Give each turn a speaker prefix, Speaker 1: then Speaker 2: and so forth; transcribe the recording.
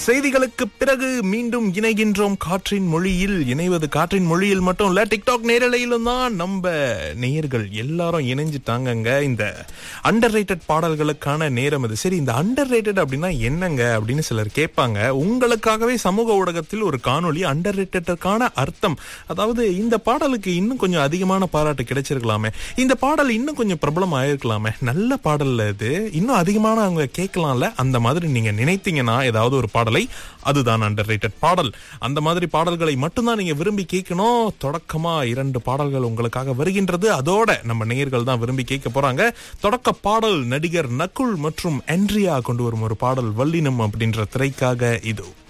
Speaker 1: செய்திகளுக்கு பிறகு மீண்டும் இணைகின்றோம் காற்றின் மொழியில் இணைவது காற்றின் மொழியில் மட்டும் இல்ல டிக்டாக் நேரலையிலும் தான் நம்ம நேயர்கள் எல்லாரும் இணைஞ்சிட்டாங்கங்க இந்த அண்டர் பாடல்களுக்கான நேரம் இது சரி இந்த அண்டர் அப்படின்னா என்னங்க அப்படின்னு சிலர் கேட்பாங்க உங்களுக்காகவே சமூக ஊடகத்தில் ஒரு காணொளி அண்டர் ரேட்டடுக்கான அர்த்தம் அதாவது இந்த பாடலுக்கு இன்னும் கொஞ்சம் அதிகமான பாராட்டு கிடைச்சிருக்கலாமே இந்த பாடல் இன்னும் கொஞ்சம் பிரபலம் ஆயிருக்கலாமே நல்ல பாடல்ல இது இன்னும் அதிகமான அவங்க கேட்கலாம்ல அந்த மாதிரி நீங்க நினைத்தீங்கன்னா ஏதாவது ஒரு பாடலை அதுதான் அண்டர் பாடல் அந்த மாதிரி பாடல்களை மட்டும்தான் நீங்க விரும்பி கேட்கணும் தொடக்கமா இரண்டு பாடல்கள் உங்களுக்காக வருகின்றது அதோட நம்ம நேயர்கள் தான் விரும்பி கேட்க போறாங்க தொடக்க பாடல் நடிகர் நக்குல் மற்றும் ஆண்ட்ரியா கொண்டு வரும் ஒரு பாடல் வல்லினம் அப்படின்ற திரைக்காக இது